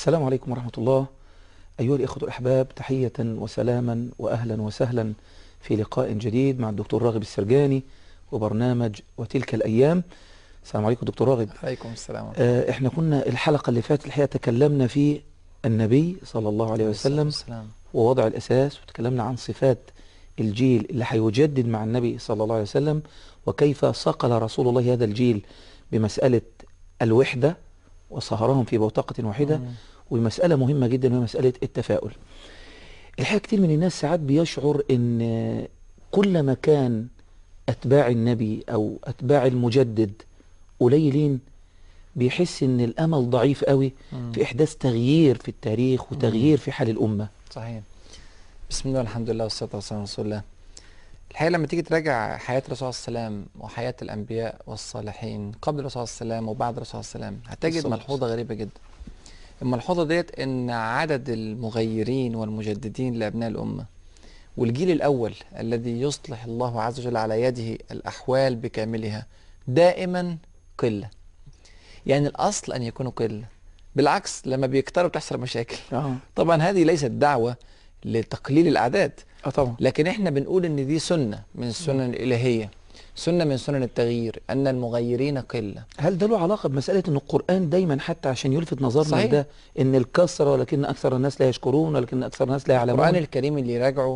السلام عليكم ورحمة الله أيها الإخوة الأحباب تحية وسلاما وأهلا وسهلا في لقاء جديد مع الدكتور راغب السرجاني وبرنامج وتلك الأيام السلام عليكم دكتور راغب عليكم السلام آه احنا كنا الحلقة اللي فاتت الحقيقة تكلمنا في النبي صلى الله عليه وسلم السلام. ووضع الأساس وتكلمنا عن صفات الجيل اللي هيجدد مع النبي صلى الله عليه وسلم وكيف صقل رسول الله هذا الجيل بمسألة الوحدة وصهرهم في بوتقة واحدة مم. ومسألة مهمة جدا وهي مسألة التفاؤل الحقيقة كتير من الناس ساعات بيشعر ان كلما كان أتباع النبي أو أتباع المجدد قليلين بيحس ان الأمل ضعيف قوي مم. في إحداث تغيير في التاريخ وتغيير في حال الأمة صحيح بسم الله والحمد لله والصلاة والسلام على رسول الله الحقيقة لما تيجي تراجع حياة الرسول صلى الله عليه وسلم وحياة الأنبياء والصالحين قبل الرسول صلى الله عليه وسلم وبعد الرسول صلى الله عليه وسلم هتجد الصلاة ملحوظة غريبة جدا الملحوظة ديت إن عدد المغيرين والمجددين لأبناء الأمة والجيل الأول الذي يصلح الله عز وجل على يده الأحوال بكاملها دائما قلة يعني الأصل أن يكونوا قلة بالعكس لما بيكتروا بتحصل مشاكل اه طبعا هذه ليست دعوة لتقليل الأعداد اه طبعا لكن احنا بنقول ان دي سنة من السنن الإلهية سنة من سنن التغيير أن المغيرين قلة هل ده له علاقة بمسألة ان القرآن دايما حتى عشان يلفت نظرنا صحيح. ده ان الكسرة ولكن أكثر الناس لا يشكرون ولكن أكثر الناس لا القرآن يعلمون الكريم اللي يراجعه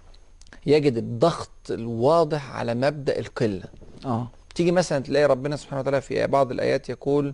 يجد الضغط الواضح على مبدأ القلة اه تيجي مثلا تلاقي ربنا سبحانه وتعالى في بعض الآيات يقول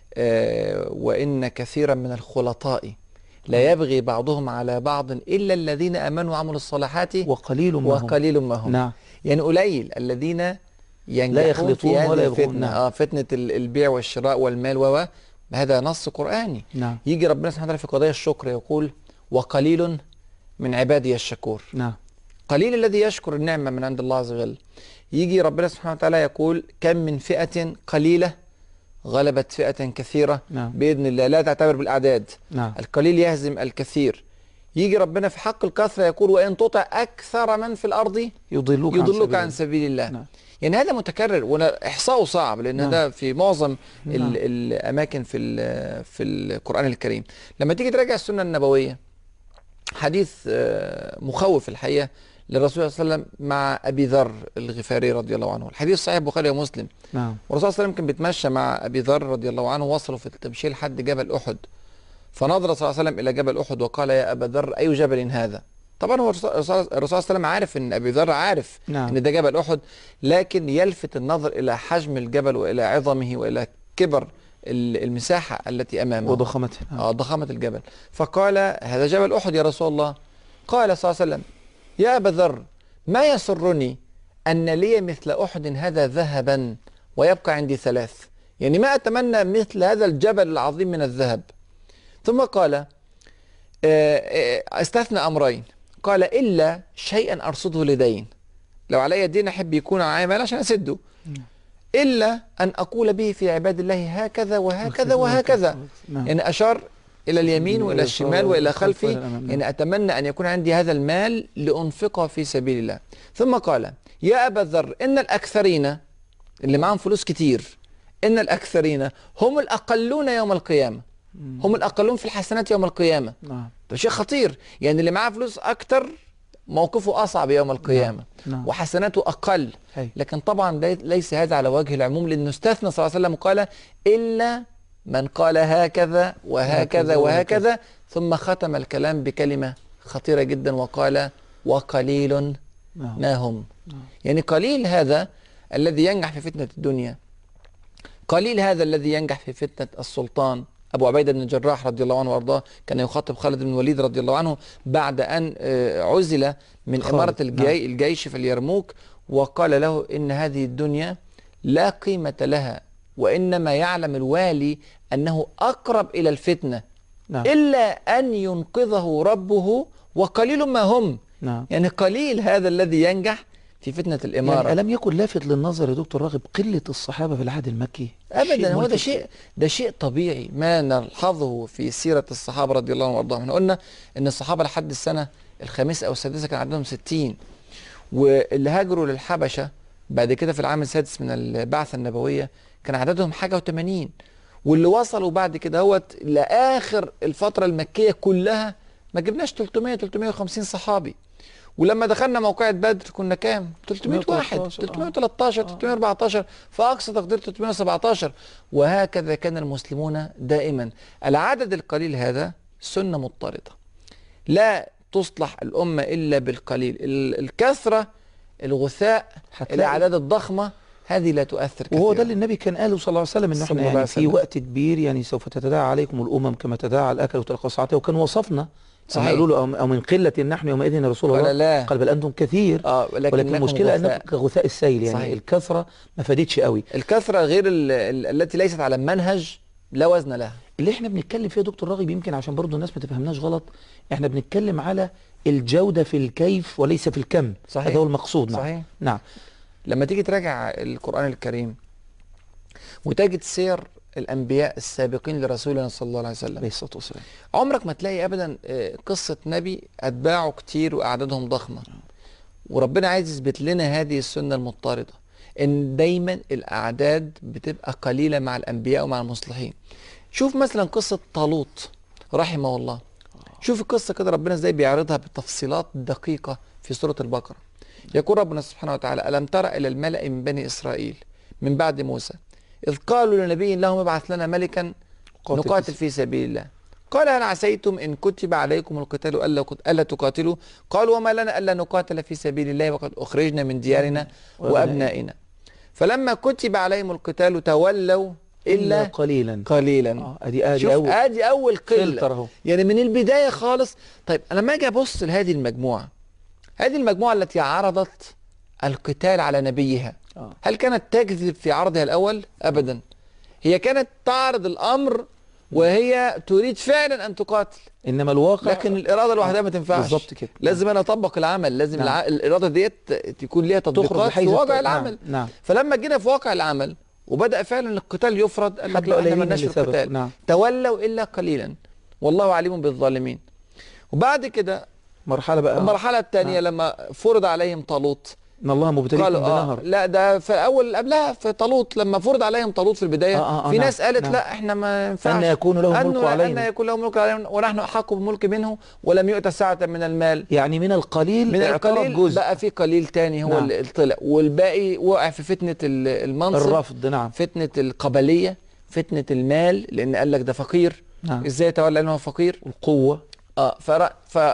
آه وإن كثيرا من الخلطاء لا يبغي بعضهم على بعض إلا الذين آمنوا وعملوا الصالحات وقليل ما هم وقليل ما هم نعم يعني قليل الذين ينجحون لا يخلطون في هذه ولا يبغون، الفتنة نعم. اه فتنة ال- البيع والشراء والمال و هذا نص قرآني نعم يجي ربنا سبحانه وتعالى في قضايا الشكر يقول وقليل من عبادي الشكور نعم قليل الذي يشكر النعمة من عند الله عز وجل يجي ربنا سبحانه وتعالى يقول كم من فئة قليلة غلبت فئة كثيرة نعم بإذن الله لا تعتبر بالأعداد نعم القليل يهزم الكثير يجي ربنا في حق الكثرة يقول وإن تطع أكثر من في الأرض يضلوك عن يضلك سبيل عن سبيل الله نعم. يعني هذا متكرر وانا احصاؤه صعب لان نعم. ده في معظم نعم. ال الاماكن في ال- في القران الكريم لما تيجي تراجع السنه النبويه حديث آه، مخوف الحقيقه للرسول صلى الله عليه وسلم مع ابي ذر الغفاري رضي الله عنه الحديث صحيح البخاري ومسلم نعم والرسول صلى الله عليه وسلم كان بيتمشى مع ابي ذر رضي الله عنه وصلوا في التمشي لحد جبل احد فنظر صلى الله عليه وسلم الى جبل احد وقال يا ابا ذر اي جبل هذا طبعا هو الرسول الرسول صلى الله عليه وسلم عارف ان ابي ذر عارف نعم ان ده جبل احد لكن يلفت النظر الى حجم الجبل والى عظمه والى كبر ال- المساحه التي امامه وضخامته نعم. اه ضخامه الجبل فقال هذا جبل احد يا رسول الله قال صلى الله عليه وسلم يا ابا ذر ما يسرني ان لي مثل احد هذا ذهبا ويبقى عندي ثلاث يعني ما اتمنى مثل هذا الجبل العظيم من الذهب ثم قال آه، آه، استثنى امرين قال الا شيئا ارصده لدين لو علي دين احب يكون معايا مال عشان اسده الا ان اقول به في عباد الله هكذا وهكذا وهكذا نعم يعني اشار الى اليمين والى الشمال والى خلفي والى الأمام. نعم. يعني اتمنى ان يكون عندي هذا المال لانفقه في سبيل الله ثم قال يا ابا ذر ان الاكثرين اللي معاهم فلوس كتير ان الاكثرين هم الاقلون يوم القيامه مم. هم الاقلون في الحسنات يوم القيامه نعم ده شيء خطير يعني اللي معاه فلوس اكتر موقفه اصعب يوم القيامه نعم وحسناته اقل هي. لكن طبعا لي- ليس هذا على وجه العموم لانه استثنى صلى الله عليه وسلم وقال الا من قال هكذا وهكذا هكذا وهكذا ثم ختم الكلام بكلمه خطيره جدا وقال وقليل نعم ما هم نعم. يعني قليل هذا الذي ينجح في فتنه الدنيا قليل هذا الذي ينجح في فتنه السلطان ابو عبيده بن الجراح رضي الله عنه وارضاه كان يخاطب خالد بن الوليد رضي الله عنه بعد ان آه، عزل من خالد، اماره الجي الجيش في اليرموك وقال له ان هذه الدنيا لا قيمه لها وانما يعلم الوالي انه اقرب الى الفتنه نعم الا ان ينقذه ربه وقليل ما هم نعم يعني قليل هذا الذي ينجح في فتنه الاماره يعني ألم يكن لافت للنظر يا دكتور راغب قلة الصحابة في العهد المكي ابدا هو ده ملفت. شيء ده شيء طبيعي ما نلحظه في سيره الصحابه رضي الله عنهم وارضاهم احنا قلنا ان الصحابه لحد السنه الخامسه او السادسه كان عددهم 60 واللي هاجروا للحبشه بعد كده في العام السادس من البعثه النبويه كان عددهم حاجه و80 واللي وصلوا بعد كده هوت لاخر الفتره المكيه كلها ما جبناش 300 350 صحابي ولما دخلنا موقعة بدر كنا كام 300 واحد 313 313 314 فاقصى تقدير 317 وهكذا كان المسلمون دائما العدد القليل هذا سنه مضطرده لا تصلح الامه الا بالقليل ال- الكثره الغثاء هتلاقي- الاعداد الضخمه هذه لا تؤثر وهو ده كثيراً. اللي النبي كان قاله صلى الله عليه وسلم انه صلى احنا الله عليه يعني في وسلم. وقت كبير يعني سوف تتداعى عليكم الامم كما تداعى الاكل وتلقى ساعته وكان وصفنا صحيح. قالوا له أو- او من قله نحن يومئذ يا رسول الله قال لا. قال بل انتم كثير اه ولكن ولكن المشكله غثاء. انكم كغثاء السيل يعني صحيح. الكثره ما فادتش قوي الكثره غير ال- ال- التي ليست على منهج لا وزن لها اللي احنا بنتكلم فيه يا دكتور راغب يمكن عشان برضو الناس ما تفهمناش غلط احنا بنتكلم على الجوده في الكيف وليس في الكم صحيح. هذا هو المقصود نعم صحيح. نعم لما تيجي تراجع القرآن الكريم وتجد سير الأنبياء السابقين لرسولنا صلى الله عليه وسلم عليه الصلاه والسلام عمرك ما تلاقي أبدا آه، قصة نبي أتباعه كتير وأعدادهم ضخمة وربنا عايز يثبت لنا هذه السنة المضطردة إن دايما الأعداد بتبقى قليلة مع الأنبياء ومع المصلحين شوف مثلا قصة طالوت رحمه الله شوف القصة كده ربنا ازاي بيعرضها بتفصيلات دقيقة في سورة البقرة يقول ربنا سبحانه وتعالى ألم تر إلى الملأ من بني إسرائيل من بعد موسى إذ قالوا لنبي لهم ابعث لنا ملكا قاتل نقاتل في- في سبيل الله قال هل عسيتم إن كتب عليكم القتال ألا ألا تقاتلوا قالوا وما لنا ألا نقاتل في سبيل الله وقد أخرجنا من ديارنا وأبنائنا. وأبنائنا فلما كتب عليهم القتال تولوا إلا قليلا قليلا اه ادي ادي شوف اول ادي اول قله فلتر اهو يعني من البدايه خالص طيب انا لما اجي ابص لهذه المجموعه هذه المجموعه التي عرضت القتال على نبيها آه. هل كانت تكذب في عرضها الاول ابدا هي كانت تعرض الامر وهي تريد فعلا ان تقاتل انما الواقع لكن الاراده لوحدها ما تنفعش بالظبط كده لازم انا اطبق العمل لازم نعم. الع... الاراده ديت تكون ليها تخرج تطبيقات في بحيث واقع نعم، العمل نعم فلما جينا في واقع العمل وبدا فعلا القتال يفرض قال لك حبة لا احنا قليلين مالناش في اللي ثبتوا، القتال نعم. تولوا الا قليلا والله عليم بالظالمين وبعد كده مرحله بقى المرحله الثانيه لما فرض عليهم طالوت ان الله مبتليكم قالوا آه بنهر لا ده في اول قبلها في طالوت لما فرض عليهم طالوت في البدايه آه، آه، في نعم، ناس قالت نعم. لا احنا ما ينفعش أن يكون له أن- ملك ان علينا يكون له ملك علينا ونحن احق بالملك منه ولم يؤت سعه من المال يعني من القليل من اعترض القليل جزء بقى في قليل تاني هو نعم. اللي طلع والباقي وقع في فتنه ال- المنصب الرفض نعم فتنه القبليه فتنه المال لان قال لك ده فقير نعم ازاي يتولى انه فقير القوه اه فر...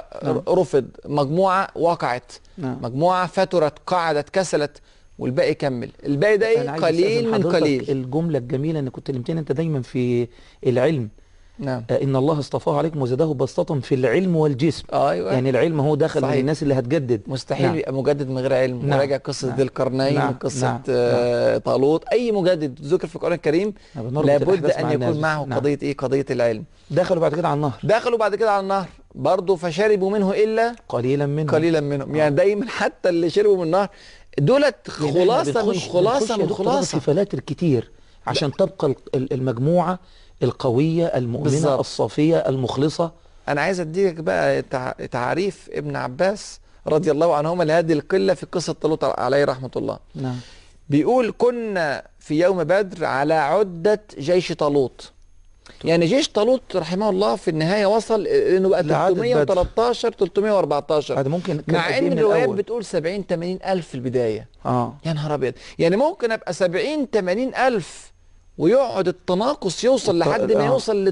فرفض مجموعه وقعت نعم مجموعه فترت قعدت كسلت والباقي كمل الباقي ده أنا ايه عايز قليل أستأذن من حضرتك قليل الجمله الجميله ان كنت كلمتني انت دايما في العلم نعم آه، ان الله اصطفاه عليكم وزاده بسطه في العلم والجسم آه ايوه يعني العلم هو دخل من صحيح. الناس اللي هتجدد مستحيل نعم. يبقى مجدد من غير علم نعم. وراجع قصه نعم. ذي القرنين نعم. قصه نعم. آه طالوت اي مجدد ذكر في القران الكريم نعم. بنربط لابد الأحداث ان مع يكون الناس. معه نعم. قضيه ايه قضيه العلم دخلوا بعد كده على النهر دخلوا بعد كده على النهر برضه فشربوا منه الا قليلا منهم قليلا منهم يعني دايما حتى اللي شربوا من النهر دولت لأن إحنا خلاصه من بنخش- خلاصه بنخش يا من دكتور رغد خلاصه في فلاتر كتير عشان تبقى ال- ال- المجموعه القويه المؤمنه بالظبط. الصافيه المخلصه انا عايز اديك بقى تع- تعريف ابن عباس رضي الله عنهما لهذه القله في قصه طالوت عليه رحمه الله نعم بيقول كنا في يوم بدر على عده جيش طالوت يعني جيش طالوت رحمه الله في النهايه وصل انه بقى لعدد بدر. 313 314 هذا ممكن كان مع قد إيه ان من الروايات الأول؟ بتقول 70 80 الف في البدايه اه يا نهار ابيض يعني ممكن ابقى 70 80 الف ويقعد التناقص يوصل الط- لحد ما آه. يوصل ل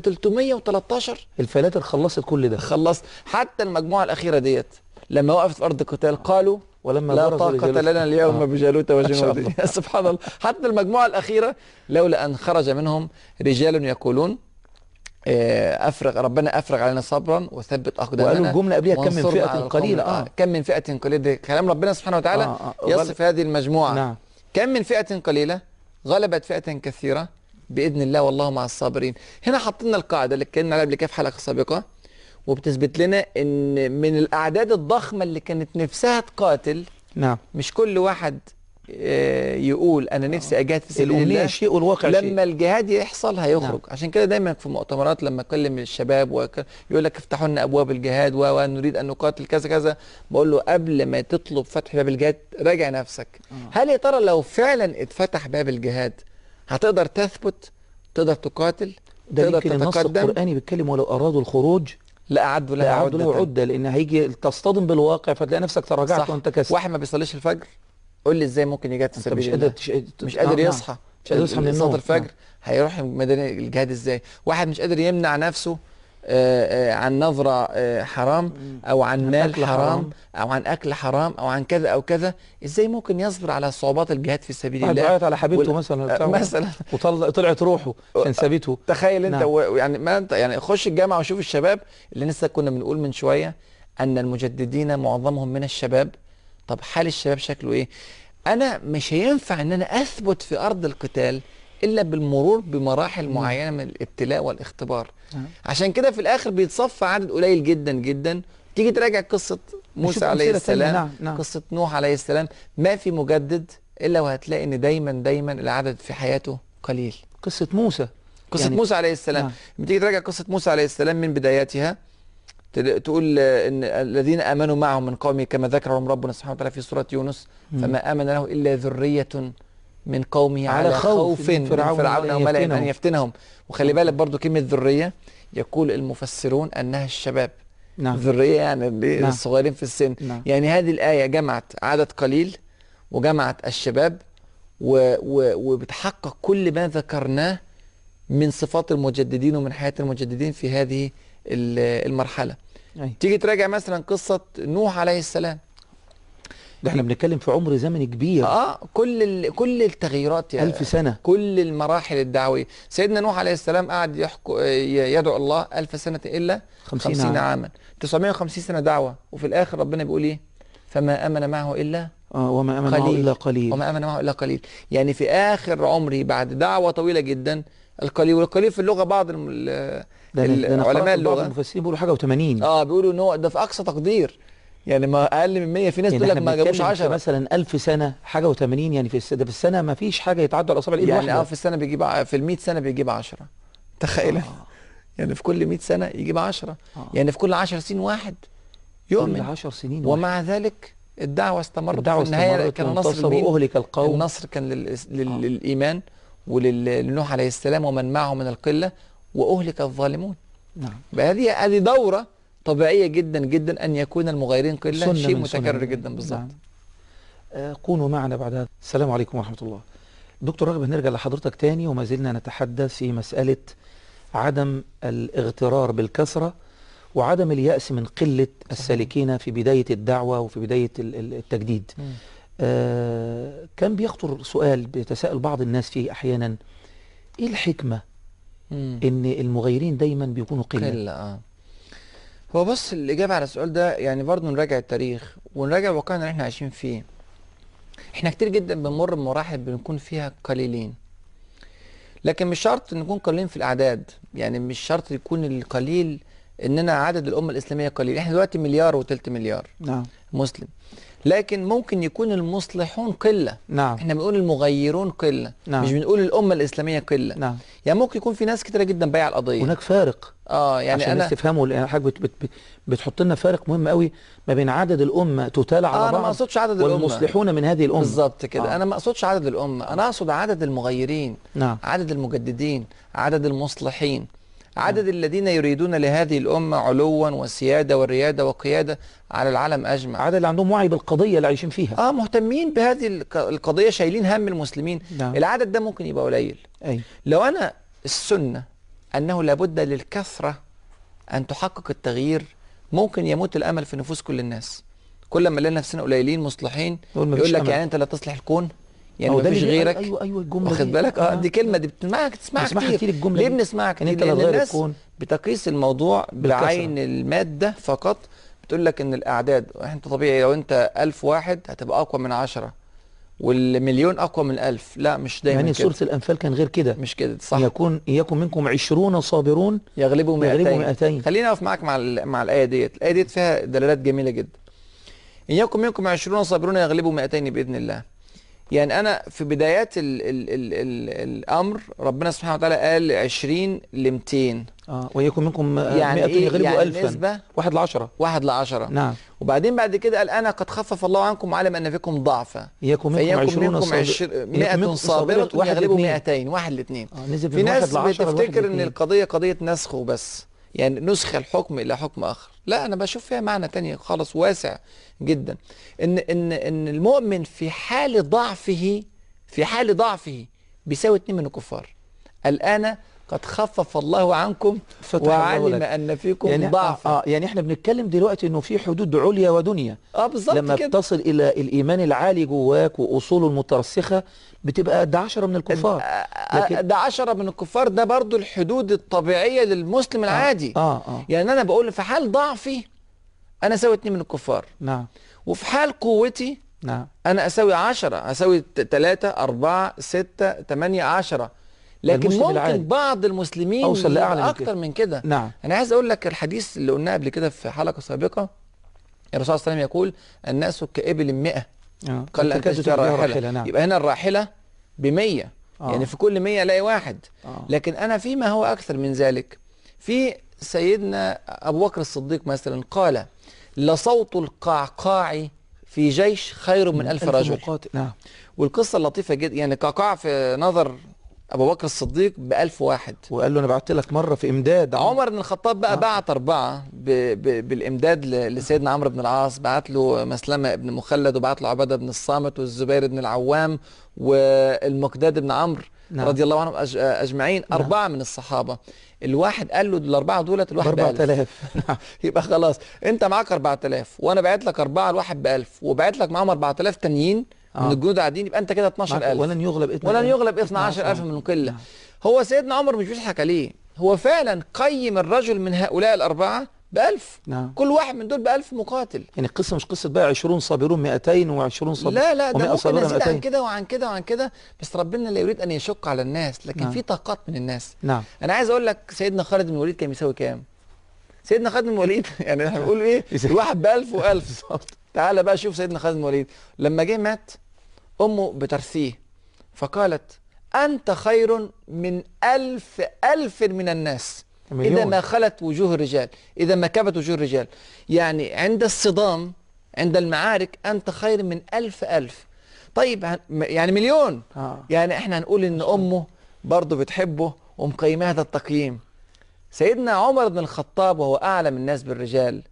313 الفلاتر خلصت كل ده خلص حتى المجموعه الاخيره ديت لما وقفت في ارض القتال قالوا ولما لا برزوا طاقة رجال- لنا اليوم آه. بجالوت ما شاء وجنوده الله. يا سبحان الله حتى المجموعة الأخيرة لولا أن خرج منهم رجال يقولون آه، أفرغ ربنا أفرغ علينا صبرا وثبت أقدامنا وقالوا الجملة قبلها كم من وانصرنا فئة على القوم- قليلة، آه. كم من فئة قليلة ده كلام ربنا سبحانه وتعالى آه، آه. يصف هذه المجموعة نعم كم من فئة قليلة غلبت فئة كثيرة بإذن الله والله مع الصابرين هنا حطينا القاعدة اللي اتكلمنا عليها قبل كده في حلقة سابقة وبتثبت لنا ان من الاعداد الضخمه اللي كانت نفسها تقاتل نعم مش كل واحد آه، يقول انا نفسي اجاهد في سبيل الأمنية الله شيء والواقع شيء لما الجهاد يحصل هيخرج نعم. عشان كده دايما في مؤتمرات لما اكلم الشباب وك- يقول لك افتحوا لنا ابواب الجهاد و- ونريد ان نقاتل كذا كذا بقول له قبل ما تطلب فتح باب الجهاد راجع نفسك آه. هل يا ترى لو فعلا اتفتح باب الجهاد هتقدر تثبت تقدر تقاتل ده تقدر يمكن النص تتقدم القرآني بيتكلم ولو أرادوا الخروج لا أعدوا لها لأعدوا له عدة عدة لأن هيجي تصطدم بالواقع فتلاقي نفسك تراجعت صح وأنت كسر واحد ما بيصليش الفجر قول لي ازاي ممكن يجاهد في أنت سبيل مش الله قادر تش... مش آه، قادر نعم. يصحى مش قادر يصحى من صلاة النوم الفجر نعم. هيروح ميدان الجهاد ازاي واحد مش قادر يمنع نفسه آه، آه، عن نظرة آه، حرام او عن عن مال أكل حرام حرام. او عن اكل حرام او عن كذا او كذا ازاي ممكن يصبر على صعوبات الجهاد في سبيل واحد الله بيعيط على حبيبته وال- مثلا آه، بتاع مثلا وطلع طلعت روحه عشان سابته تخيل انت نعم. و... يعني ما انت يعني خش الجامعه وشوف الشباب اللي لسه كنا بنقول من شويه ان المجددين معظمهم من الشباب طب حال الشباب شكله ايه انا مش هينفع ان انا اثبت في ارض القتال الا بالمرور بمراحل مم. معينه من الابتلاء والاختبار نعم. عشان كده في الاخر بيتصفى عدد قليل جدا جدا تيجي تراجع قصه موسى نشوف عليه أمثلة تانية. السلام نعم نعم قصه نوح عليه السلام ما في مجدد الا وهتلاقي ان دايما دايما العدد في حياته قليل قصة موسى قصة يعني- موسى عليه السلام نعم. لما تيجي تراجع قصة موسى عليه السلام من بداياتها تل- تقول آه، ان الذين امنوا معه من قومه كما ذكرهم ربنا سبحانه وتعالى في سورة يونس مم. فما امن له الا ذرية من قومه على على خوف خوف من من فرعون فرعون وملئه وملئه ان يفتنهم. يفتنهم وخلي بالك برضو كلمة ذرية يقول المفسرون انها الشباب نعم ذرية يعني اللي نعم. الصغيرين في السن نعم يعني هذه الآية جمعت عدد قليل وجمعت الشباب و و وبتحقق كل ما ذكرناه من صفات المجددين ومن حياة المجددين في هذه ال- المرحلة أي. تيجي تراجع مثلا قصة نوح عليه السلام ده احنا بنتكلم في عمر زمني كبير اه كل ال... كل التغييرات يا ألف سنة كل المراحل الدعوية سيدنا نوح عليه السلام قعد يحكو ي- يدعو الله ألف سنة إلا خمسين, خمسين عام عاما 950 سنة دعوة وفي الآخر ربنا بيقول إيه فما آمن معه إلا آه وما أمن معه قليل. إلا قليل وما آمن معه إلا قليل يعني في آخر عمره بعد دعوة طويلة جدا القليل والقليل في اللغة بعض الم- ال- ده أنا- ده أنا علماء قرأت بعض اللغة المفسرين بيقولوا حاجة و80 اه بيقولوا ان هو ده في اقصى تقدير يعني ما اقل من 100 في ناس يعني تقول لك احنا ما جابوش بنتكلم في 10 مثلا 1000 سنة حاجة و80 يعني في الس- ده في السنة ما فيش حاجة يتعدوا على أصابع الإيد يعني اه واحدة في السنه بيجيب ع- في ال 100 سنه بيجيب 10 تخيل آه. يعني في كل 100 سنه يجيب 10 آه. يعني في كل 10 سنين واحد كل يؤمن 10 سنين ومع ذلك الدعوه استمرت الدعوة في النهايه استمرت كان النصر وانتصروا لمين؟ وأهلك القوم النصر كان لل... لل... آه. للايمان ولنوح عليه السلام ومن معه من القله واهلك الظالمون نعم بقى هذه هذه دوره طبيعيه جدا جدا ان يكون المغيرين قله سنة شيء من متكرر سنن. جدا بالظبط نعم. آه، كونوا معنا بعد هذا السلام عليكم ورحمة الله دكتور رغب هنرجع لحضرتك تاني وما زلنا نتحدث في مسألة عدم الاغترار بالكثرة وعدم اليأس من قلة السالكين في بداية الدعوة وفي بداية ال- ال- التجديد مم. آه كان بيخطر سؤال بيتساءل بعض الناس فيه أحيانا إيه الحكمة مم. إن المغيرين دايما بيكونوا قلة قلة اه هو بص الإجابة على السؤال ده يعني برضه نراجع التاريخ ونراجع واقعنا اللي احنا عايشين فيه احنا كتير جدا بنمر بمراحل بنكون فيها قليلين لكن مش شرط نكون قليلين في الأعداد يعني مش شرط يكون القليل إننا عدد الأمة الإسلامية قليل احنا دلوقتي مليار وتلت مليار نعم مسلم لكن ممكن يكون المصلحون قلة نعم احنا بنقول المغيرون قلة نعم. مش بنقول الأمة الإسلامية قلة نعم يعني ممكن يكون في ناس كتيرة جدا بايعة القضية هناك فارق اه يعني يعني عشان أنا الناس تفهموا لأن حضرتك بت بت بتحط لنا فارق مهم قوي ما بين عدد الأمة تتالى آه على انا ما بعض اقصدش عدد الامه والمصلحون من هذه الأمة بالظبط كده آه. انا ما اقصدش عدد الامه انا اقصد عدد المغيرين نعم عدد المجددين عدد المصلحين عدد الذين يريدون لهذه الامه علوا وسياده ورياده وقياده على العالم اجمع عدد اللي عندهم وعي بالقضية اللي عايشين فيها اه مهتمين بهذه الق- القضيه شايلين هم المسلمين نعم العدد ده ممكن يبقى قليل أي لو انا السنه انه لابد للكثره ان تحقق التغيير ممكن يموت الامل في نفوس كل الناس كل ما نلاقي نفسنا قليلين مصلحين يقول مفيش يقول لك أمل. يعني انت لا تصلح الكون يعني أو ده مفيش اللي- غيرك أيوه أيوه الجملة واخد دي. بالك اه آه. دي كلمه دي بتسمعها تسمعها بسمعها كتير كتير الجملة ليه دي. بنسمعها إن كتير أنت لا لان تغير الناس الكون بتقيس الموضوع بالكثرة. بعين الماده فقط بتقول لك ان الاعداد انت طبيعي لو انت ألف واحد هتبقى اقوى من عشرة والمليون اقوى من ألف لا مش دايما يعني كده سورة الأنفال كان غير كده مش كده صح يكون يكن منكم عشرون صابرون يغلبوا يغلبوا 200 200 خليني اقف معاك مع ال- مع الايه ديت الايه ديت فيها دلالات جميله جدا ان يكن منكم 20 صابرون يغلبوا 200 باذن الله يعني انا في بدايات ال ال ال ال الامر ربنا سبحانه وتعالى قال 20 ل 200 اه ويكن منكم يعني يعني إيه؟ يغلبوا يعني ألفا نسبة؟ واحد لعشرة واحد ل 10 نعم وبعدين بعد كده قال انا قد خفف الله عنكم وعلم ان فيكم ضعفا يكن منكم فيكن عشرون منكم صابر- عشر... يكن 100 منكم صابرة واحد يغلبوا لاثنين. 200 واحد لاثنين آه نزل في من واحد ناس لعشرة لواحد بتفتكر ان لاثنين. القضية قضية نسخ وبس يعني نسخ الحكم الى حكم اخر لا انا بشوف فيها معنى تاني خالص واسع جدا ان ان ان المؤمن في حال ضعفه في حال ضعفه بيساوي اتنين من الكفار الان قد خفف الله عنكم فتح الله وعلم لك. ان فيكم يعني ضعفا اه يعني احنا بنتكلم دلوقتي انه في حدود عليا ودنيا اه بالظبط لما كده بتصل الى الايمان العالي جواك واصوله المترسخه بتبقى قد عشرة من الكفار لكن- ده عشرة من الكفار ده برضو الحدود الطبيعية للمسلم العادي اه اه يعني أنا بقول في حال ضعفي أنا أساوي اتنين من الكفار نعم وفي حال قوتي نعم أنا أساوي عشرة أساوي ت- تلاتة أربعة ستة تمانية عشرة لكن المسلم ممكن العادي. بعض المسلمين أوصل يبقى لأعلى من أكتر كده. من كده نعم أنا عايز أقول لك الحديث اللي قلناه قبل كده في حلقة سابقة الرسول صلى الله عليه وسلم يقول الناس كإبل مئة آه. قل أن تكاد تجد تجدها راحلة نعم يبقى هنا الراحلة بمية آه. يعني في كل مية الاقي واحد آه. لكن انا فيما هو اكثر من ذلك في سيدنا ابو بكر الصديق مثلا قال لصوت القعقاع في جيش خير من ألف رجل مقاتل نعم والقصة اللطيفة جدا يعني قعقاع في نظر أبو بكر الصديق بألف واحد وقال له انا بعت لك مره في امداد عمر بن الخطاب بقى آه. بعت أربعة ب... ب... بالإمداد ل... لسيدنا عمرو بن العاص بعت له مسلمة بن مخلد وبعت له عبادة بن الصامت والزبير بن العوام والمقداد بن عمرو نعم. رضي الله عنهم أج... أجمعين نعم. أربعة من الصحابة الواحد قال له الأربعة دولت الواحد ب بألف 4000 نعم يبقى خلاص أنت معاك 4000 وأنا بعت لك أربعة الواحد بألف وبعت لك معاهم 4000 تانيين من آه. الجنود قاعدين يبقى أنت كده 12000 ولن يغلب إثنى ولن ألف. يغلب 12000 من قلة نعم. هو سيدنا عمر مش بيضحك عليه هو فعلا قيم الرجل من هؤلاء الأربعة بألف نعم كل واحد من دول بألف مقاتل يعني القصه مش قصه بقى 20 صابرون 200 و20 صابر لا لا ده و100 ممكن صابرة نزيد عن 200 كده وعن كده وعن كده بس ربنا لا يريد أن يشق على الناس لكن نعم. في طاقات من الناس نعم أنا عايز أقول لك سيدنا خالد بن الوليد كان بيساوي كام سيدنا خالد بن الوليد يعني احنا بنقول ايه الواحد بألف وألف تعالى بقى شوف سيدنا خالد بن الوليد لما جه مات أمه بترثيه فقالت أنت خير من ألف ألف من الناس إذا مليون. ما خلت وجوه الرجال إذا ما كبت وجوه الرجال يعني عند الصدام عند المعارك أنت خير من ألف ألف طيب هن- م- يعني مليون آه. يعني احنا هنقول ان امه برضه بتحبه ومقيمه هذا التقييم سيدنا عمر بن الخطاب وهو اعلم الناس بالرجال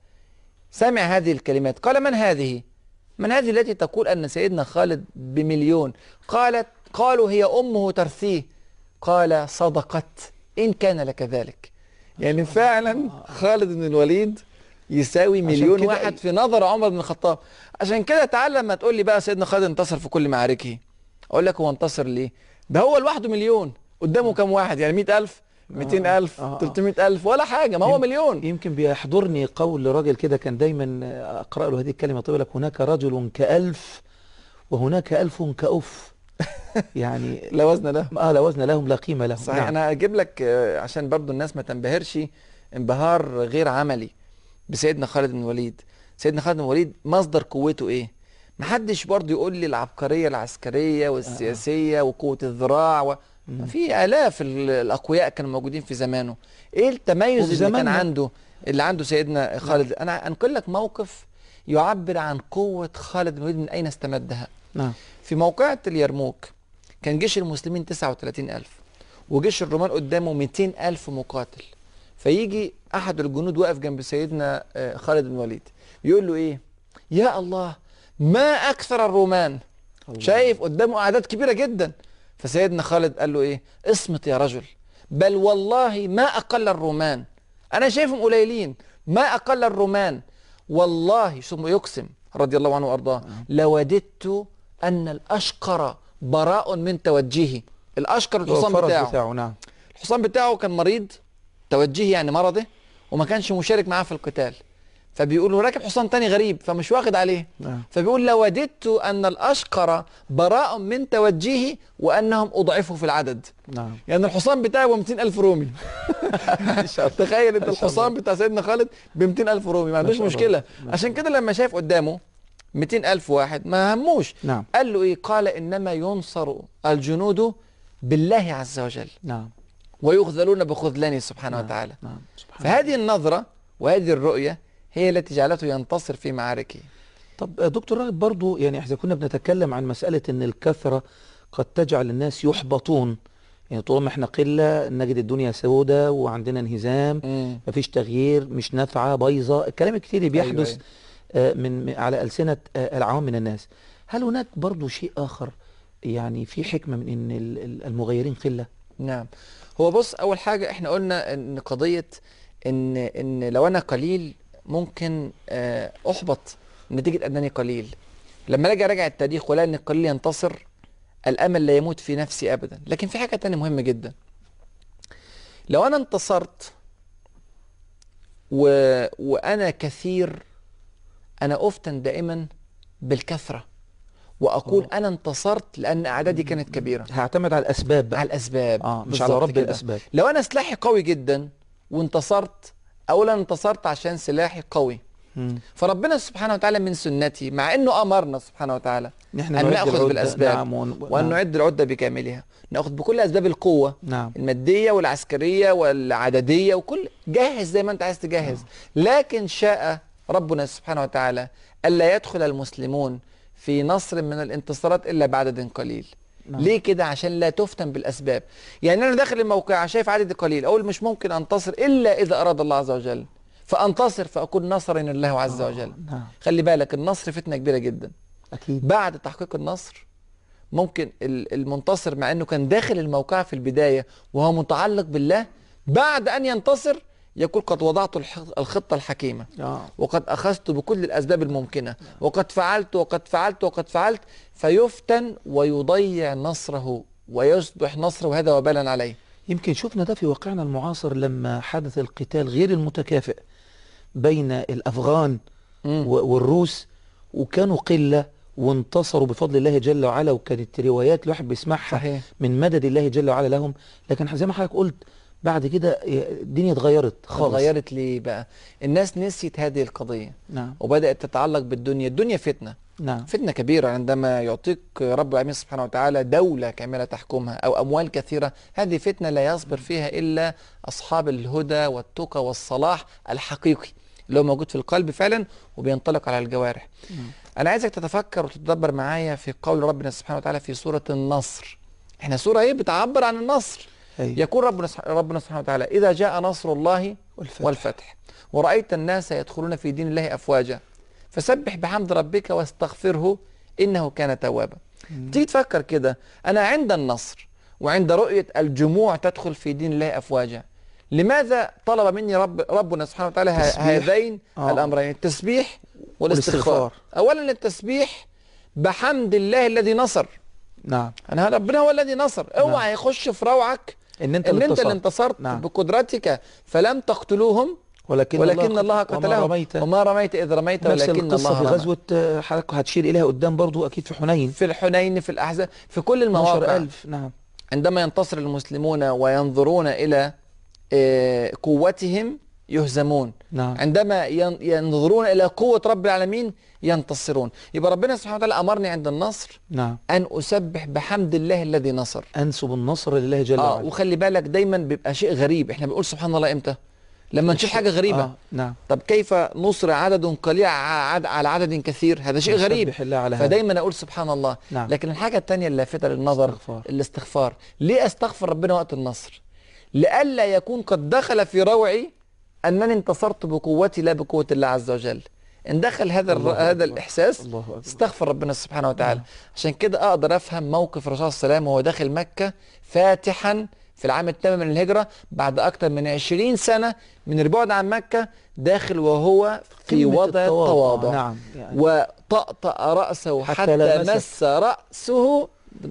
سمع هذه الكلمات قال من هذه من هذه التي تقول ان سيدنا خالد بمليون قالت قالوا هي امه ترثيه قال صدقت ان كان لك ذلك يعني فعلا خالد بن الوليد يساوي عشان مليون كده واحد في نظر عمر بن الخطاب عشان كده تعال لما تقول لي بقى سيدنا خالد انتصر في كل معاركه اقول لك هو انتصر ليه ده هو لوحده مليون قدامه كام واحد يعني 100000 200000 آه، آه. 300000 ولا حاجه ما هو يم- مليون يمكن بيحضرني قول لراجل كده كان دايما اقرا له هذه الكلمه طيب لك هناك رجل كألف وهناك ألف كأف يعني لا وزن له اه لا وزن لهم لا قيمه لهم صحيح نعم. انا اجيب لك آه، عشان برضو الناس ما تنبهرش انبهار غير عملي بسيدنا خالد بن الوليد سيدنا خالد بن الوليد مصدر قوته ايه محدش برضو يقول لي العبقريه العسكريه والسياسيه وقوه الذراع و... مم. في الاف ال- الاقوياء كانوا موجودين في زمانه ايه التميز وفي اللي كان زماننا- عنده اللي عنده سيدنا خالد انا انقل لك موقف يعبر عن قوه خالد بن الوليد من اين استمدها نعم في موقعة اليرموك كان جيش المسلمين 39 ألف وجيش الرومان قدامه 200 ألف مقاتل فيجي أحد الجنود واقف جنب سيدنا آه، خالد بن الوليد يقول له إيه يا الله ما أكثر الرومان الله. شايف قدامه أعداد كبيرة جدا فسيدنا خالد قال له إيه اصمت يا رجل بل والله ما أقل الرومان أنا شايفهم قليلين ما أقل الرومان والله ثم يقسم رضي الله عنه وأرضاه لوددت أن الأشقر براء من توجهه الأشقر هو الحصان الفرس بتاعه بتاعه نعم الحصان بتاعه كان مريض توجهي يعني مرضه وما كانش مشارك معاه في القتال فبيقول له راكب حصان تاني غريب فمش واخد عليه نعم فبيقول لوددت أن الأشقر براء من توجهه وأنهم أضعفوا في العدد نعم يعني الحصان بتاعي ب 200 ألف رومي تخيل انت ما شاء الحصان الله. بتاع سيدنا خالد ب 200 ألف رومي ما عندوش شاء الله. مشكلة ما عشان كده لما شاف قدامه 200 ألف واحد ما هموش نعم قال له إيه قال إنما ينصر الجنود بالله عز وجل نعم ويخذلون بخذلانه سبحانه نعم. وتعالى نعم سبحان فهذه النظرة وهذه الرؤية هي التي جعلته ينتصر في معاركه طب آه، دكتور راغب برضو يعني احنا كنا بنتكلم عن مسألة ان الكثرة قد تجعل الناس يحبطون يعني طول ما احنا قلة نجد الدنيا سودة وعندنا انهزام مم. مفيش تغيير مش نافعة بايظة الكلام الكتير اللي أيوة، بيحدث أيوة. آه، من من- على ألسنة آه، العوام من الناس هل هناك برضو شيء آخر يعني في حكمة من ان ال- ال- المغيرين قلة نعم هو بص اول حاجه احنا قلنا ان قضيه ان ان لو انا قليل ممكن آه، احبط نتيجه انني قليل لما اجي اراجع التاريخ ولا ان القليل ينتصر الامل لا يموت في نفسي ابدا لكن في حاجه تانية مهمه جدا لو انا انتصرت و... وانا كثير انا افتن دائما بالكثره واقول آه. انا انتصرت لان اعدادي كانت كبيره هعتمد على الأسباب بقى على الاسباب اه مش على بالظبط رب كده. الأسباب لو انا سلاحي قوي جدا وانتصرت اولا انتصرت عشان سلاحي قوي مم. فربنا سبحانه وتعالى من سنته مع انه امرنا سبحانه وتعالى نحن أن نعد نأخذ العدة. بالأسباب نعم ون... وان نعم. نعد العده بكاملها ناخذ بكل اسباب القوه نعم الماديه والعسكريه والعدديه وكل جهز زي ما انت عايز تجهز لكن شاء ربنا سبحانه وتعالى الا يدخل المسلمون في نصر من الانتصارات الا بعدد قليل نعم. ليه كده عشان لا تفتن بالاسباب يعني انا داخل الموقع شايف عدد قليل اقول مش ممكن انتصر الا اذا اراد الله عز وجل فانتصر فاكون نصرا لله عز آه، وجل نعم خلي بالك النصر فتنه كبيره جدا أكيد بعد تحقيق النصر ممكن ال- المنتصر مع انه كان داخل الموقع في البدايه وهو متعلق بالله بعد ان ينتصر يقول قد وضعت الح- الخطه الحكيمه آه. وقد اخذت بكل الاسباب الممكنه وقد فعلت وقد فعلت وقد فعلت فيفتن ويضيع نصره ويصبح نصره هذا وبالا عليه يمكن شفنا ده في واقعنا المعاصر لما حدث القتال غير المتكافئ بين الأفغان مم. و- والروس وكانوا قلة وانتصروا بفضل الله جل وعلا وكانت روايات الواحد بيسمعها صحيح من مدد الله جل وعلا لهم لكن زي ما حضرتك قلت بعد كده الدنيا اتغيرت خالص اتغيرت ليه بقى الناس نسيت هذه القضيه نعم وبدات تتعلق بالدنيا الدنيا فتنه نعم فتنة كبيرة عندما يعطيك رب العالمين سبحانه وتعالى دولة كاملة تحكمها أو أموال كثيرة هذه فتنة لا يصبر فيها إلا أصحاب الهدى والتقى والصلاح الحقيقي اللي هو موجود في القلب فعلا وبينطلق على الجوارح نعم. أنا عايزك تتفكر وتتدبر معايا في قول ربنا سبحانه وتعالى في سورة النصر احنا سورة ايه بتعبر عن النصر أيوة. يقول ربنا ربنا سبحانه وتعالى إذا جاء نصر الله والفتح. والفتح ورأيت الناس يدخلون في دين الله أفواجا فسبح بحمد ربك واستغفره إنه كان توابا مم. تيجي تفكر كده أنا عند النصر وعند رؤية الجموع تدخل في دين الله أفواجا لماذا طلب مني رب ربنا سبحانه وتعالى ه- تسبيح. هذين آه. الأمرين التسبيح والاستغفار والاستغفار. أولا التسبيح بحمد الله الذي نصر نعم أنا ربنا هو الذي نصر اوعى يخش في روعك ان انت ان اللي انت اللي انتصرت. انتصرت نعم. بقدرتك فلم تقتلوهم ولكن, ولكن الله وما قتلهم رميت وما رميت إذ رميت نفس ولكن القصة الله في رمى غزوة آه، حضرتك هتشير إليها قدام برضو أكيد في حنين في الحنين في الأحزاب في كل المواقع 12000 نعم عندما ينتصر المسلمون وينظرون إلى آه، قوتهم يهزمون نعم عندما ين- ينظرون إلى قوة رب العالمين ينتصرون يبقى ربنا سبحانه وتعالى أمرني عند النصر نعم أن أسبح بحمد الله الذي نصر أنسب النصر لله جل آه وعلا وخلي بالك دايما بيبقى شيء غريب احنا بنقول سبحان الله امتى لما نشوف حاجة غريبة آه. نعم طب كيف نصر عدد قليل ع- عد- على عدد كثير هذا شيء غريب نسبح الله على هذا فدايما اقول سبحان الله نعم. لكن الحاجه الثانيه اللافته للنظر استغفار. الاستغفار ليه استغفر ربنا وقت النصر لئلا يكون قد دخل في روعي انني انتصرت بقوتي لا بقوه الله عز وجل ان دخل هذا الر... الله هذا أكبر. الاحساس الله أكبر استغفر ربنا سبحانه وتعالى عشان كده اقدر افهم موقف الرسول صلى الله عليه وسلم وهو داخل مكه فاتحا في العام الثامن من الهجره بعد اكثر من 20 سنه من البعد عن مكه داخل وهو في قمة وضع التواضع نعم يعني وطأطأ رأسه حتى حتى, لا مس- مس رأسه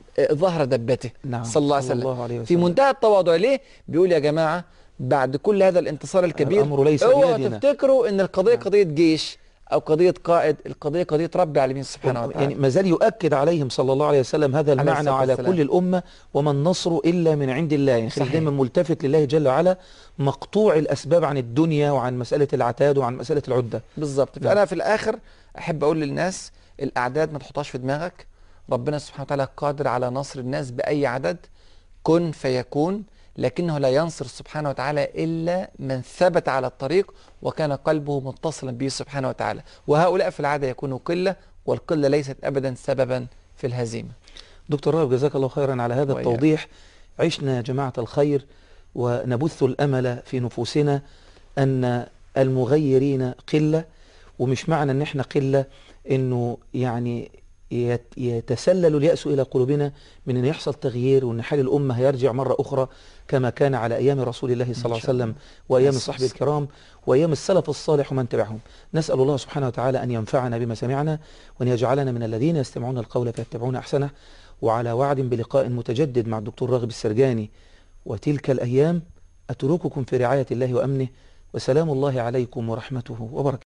ظهر دبته نعم صلى الله عليه صلى وسلم الله عليه في وسلم. منتهى التواضع ليه بيقول يا جماعة بعد كل هذا الانتصار الكبير الأمر ليس اوعوا بيدنا. تفتكروا ان القضية نعم. قضية جيش او قضية قائد القضية قضية رب العالمين سبحانه وتعالى يعني ما زال يؤكد عليهم صلى الله عليه وسلم هذا عليه المعنى الصلاة على والسلام. كل الأمة وما النصر إلا من عند الله يعني خليك صحيح. دايما ملتفت لله جل وعلا مقطوع الأسباب عن الدنيا وعن مسألة العتاد وعن مسألة العدة بالظبط نعم. فأنا في الآخر أحب أقول للناس الاعداد ما تحطهاش في دماغك ربنا سبحانه وتعالى قادر على نصر الناس باي عدد كن فيكون لكنه لا ينصر سبحانه وتعالى الا من ثبت على الطريق وكان قلبه متصلا به سبحانه وتعالى وهؤلاء في العاده يكونوا قله والقله ليست ابدا سببا في الهزيمه دكتور رائب جزاك الله خيرا على هذا وإياك. التوضيح عشنا يا جماعة الخير ونبث الأمل في نفوسنا أن المغيرين قلة ومش معنى أن احنا قلة أنه يعني يت- يتسلل اليأس إلى قلوبنا من أن يحصل تغيير وأن حال الأمة هيرجع مرة أخرى كما كان على أيام رسول الله صلى الله عليه شاء الله. وسلم وأيام يس- صحبه يس. الكرام وأيام السلف الصالح ومن تبعهم نسأل الله سبحانه وتعالى أن ينفعنا بما سمعنا وأن يجعلنا من الذين يستمعون القول فيتبعون أحسنه وعلى وعد بلقاء متجدد مع الدكتور راغب السرجاني وتلك الأيام أترككم في رعاية الله وأمنه وسلام الله عليكم ورحمته وبركاته